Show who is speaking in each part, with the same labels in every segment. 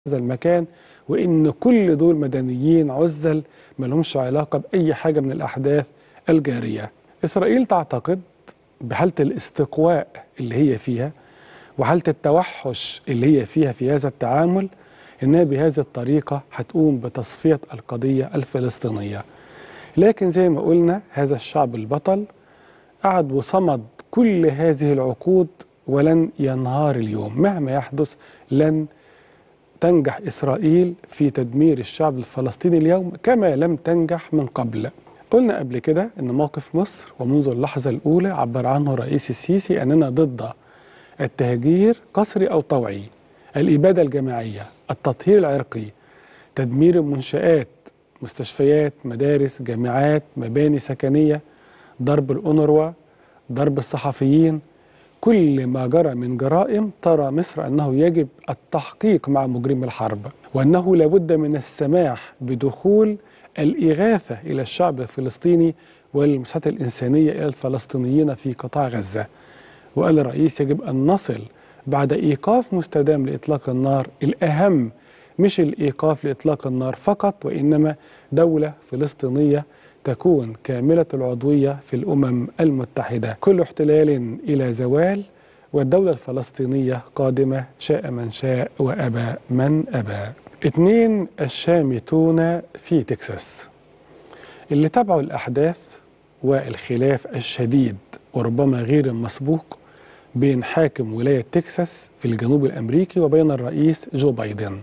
Speaker 1: هذا المكان وإن كل دول مدنيين عزل ما لهمش علاقة بأي حاجة من الأحداث الجارية إسرائيل تعتقد بحالة الاستقواء اللي هي فيها وحالة التوحش اللي هي فيها في هذا التعامل إنها بهذه الطريقة هتقوم بتصفية القضية الفلسطينية لكن زي ما قلنا هذا الشعب البطل قعد وصمد كل هذه العقود ولن ينهار اليوم مهما يحدث لن تنجح إسرائيل في تدمير الشعب الفلسطيني اليوم كما لم تنجح من قبل قلنا قبل كده أن موقف مصر ومنذ اللحظة الأولى عبر عنه الرئيس السيسي أننا ضد التهجير قسري أو طوعي الإبادة الجماعية التطهير العرقي تدمير المنشآت مستشفيات مدارس جامعات مباني سكنية ضرب الأونروا ضرب الصحفيين كل ما جرى من جرائم ترى مصر أنه يجب التحقيق مع مجرم الحرب وأنه لابد من السماح بدخول الإغاثة إلى الشعب الفلسطيني والمساعدة الإنسانية إلى الفلسطينيين في قطاع غزة وقال الرئيس يجب أن نصل بعد إيقاف مستدام لإطلاق النار الأهم مش الإيقاف لإطلاق النار فقط وإنما دولة فلسطينية تكون كاملة العضوية في الأمم المتحدة كل احتلال إلى زوال والدولة الفلسطينية قادمة شاء من شاء وأبى من أبى اثنين الشامتون في تكساس اللي تابعوا الأحداث والخلاف الشديد وربما غير المسبوق بين حاكم ولاية تكساس في الجنوب الأمريكي وبين الرئيس جو بايدن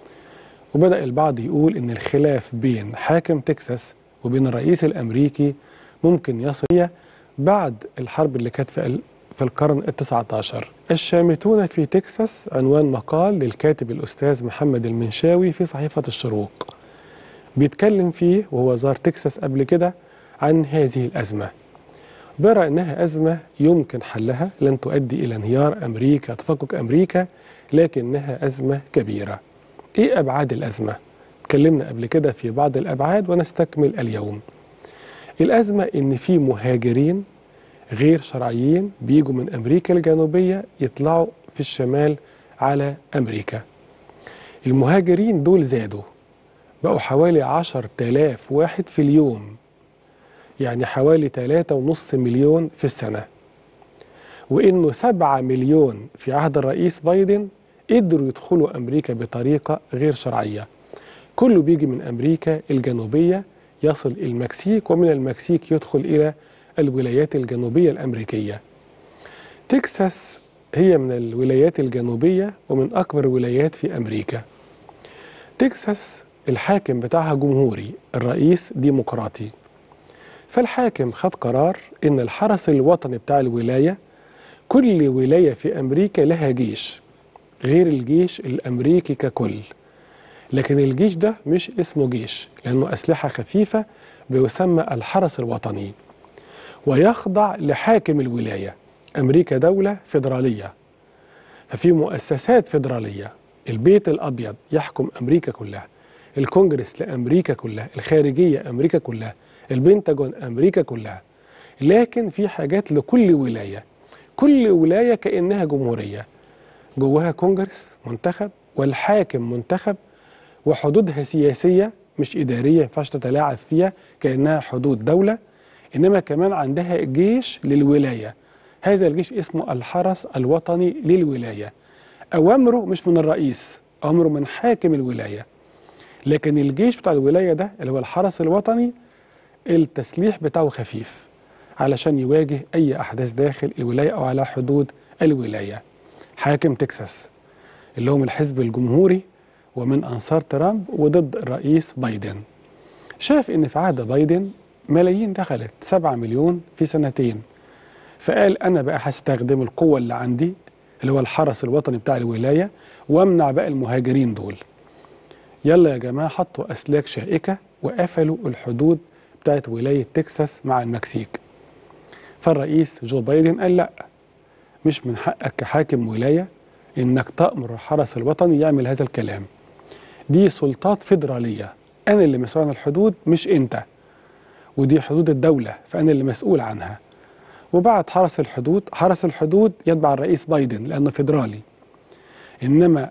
Speaker 1: وبدأ البعض يقول إن الخلاف بين حاكم تكساس وبين الرئيس الأمريكي ممكن يصل بعد الحرب اللي كانت في في القرن التسعة عشر الشامتون في تكساس عنوان مقال للكاتب الأستاذ محمد المنشاوي في صحيفة الشروق بيتكلم فيه وهو زار تكساس قبل كده عن هذه الأزمة بيرى أنها أزمة يمكن حلها لن تؤدي إلى انهيار أمريكا تفكك أمريكا لكنها أزمة كبيرة إيه أبعاد الأزمة؟ اتكلمنا قبل كده في بعض الأبعاد ونستكمل اليوم الأزمة إن في مهاجرين غير شرعيين بيجوا من أمريكا الجنوبية يطلعوا في الشمال على أمريكا المهاجرين دول زادوا بقوا حوالي عشر تلاف واحد في اليوم يعني حوالي تلاتة ونص مليون في السنة وإنه سبعة مليون في عهد الرئيس بايدن قدروا يدخلوا أمريكا بطريقة غير شرعية كله بيجي من أمريكا الجنوبية يصل المكسيك ومن المكسيك يدخل إلى الولايات الجنوبية الأمريكية تكساس هي من الولايات الجنوبية ومن أكبر الولايات في أمريكا تكساس الحاكم بتاعها جمهوري الرئيس ديمقراطي فالحاكم خد قرار إن الحرس الوطني بتاع الولاية كل ولاية في أمريكا لها جيش غير الجيش الأمريكي ككل لكن الجيش ده مش اسمه جيش لأنه أسلحة خفيفة بيسمى الحرس الوطني ويخضع لحاكم الولاية أمريكا دولة فيدرالية ففي مؤسسات فيدرالية البيت الأبيض يحكم أمريكا كلها الكونجرس لأمريكا كلها الخارجية أمريكا كلها البنتاجون أمريكا كلها لكن في حاجات لكل ولاية كل ولاية كأنها جمهورية جواها كونجرس منتخب والحاكم منتخب وحدودها سياسية مش إدارية ما ينفعش تتلاعب فيها كأنها حدود دولة إنما كمان عندها جيش للولاية هذا الجيش اسمه الحرس الوطني للولاية أوامره مش من الرئيس أوامره من حاكم الولاية لكن الجيش بتاع الولاية ده اللي هو الحرس الوطني التسليح بتاعه خفيف علشان يواجه أي أحداث داخل الولاية أو على حدود الولاية حاكم تكساس اللي هو من الحزب الجمهوري ومن أنصار ترامب وضد الرئيس بايدن شاف إن في عهد بايدن ملايين دخلت 7 مليون في سنتين فقال أنا بقى هستخدم القوة اللي عندي اللي هو الحرس الوطني بتاع الولاية وامنع بقى المهاجرين دول يلا يا جماعة حطوا أسلاك شائكة وقفلوا الحدود بتاعت ولاية تكساس مع المكسيك فالرئيس جو بايدن قال لا مش من حقك كحاكم ولاية إنك تأمر الحرس الوطني يعمل هذا الكلام دي سلطات فيدرالية أنا اللي مسؤول عن الحدود مش أنت ودي حدود الدولة فأنا اللي مسؤول عنها وبعد حرس الحدود حرس الحدود يتبع الرئيس بايدن لأنه فيدرالي إنما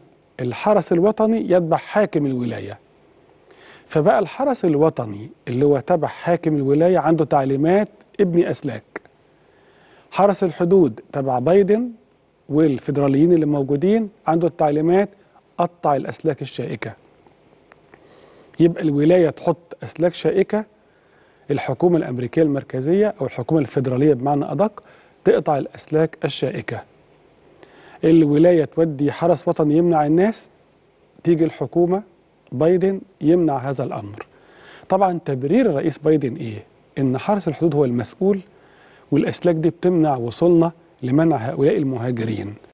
Speaker 1: الحرس الوطني يتبع حاكم الولاية فبقى الحرس الوطني اللي هو تبع حاكم الولاية عنده تعليمات ابني أسلاك حرس الحدود تبع بايدن والفيدراليين اللي موجودين عنده التعليمات قطع الأسلاك الشائكة يبقى الولاية تحط أسلاك شائكة الحكومة الأمريكية المركزية أو الحكومة الفيدرالية بمعنى أدق تقطع الأسلاك الشائكة الولاية تودي حرس وطني يمنع الناس تيجي الحكومة بايدن يمنع هذا الأمر طبعا تبرير الرئيس بايدن إيه؟ إن حرس الحدود هو المسؤول والأسلاك دي بتمنع وصولنا لمنع هؤلاء المهاجرين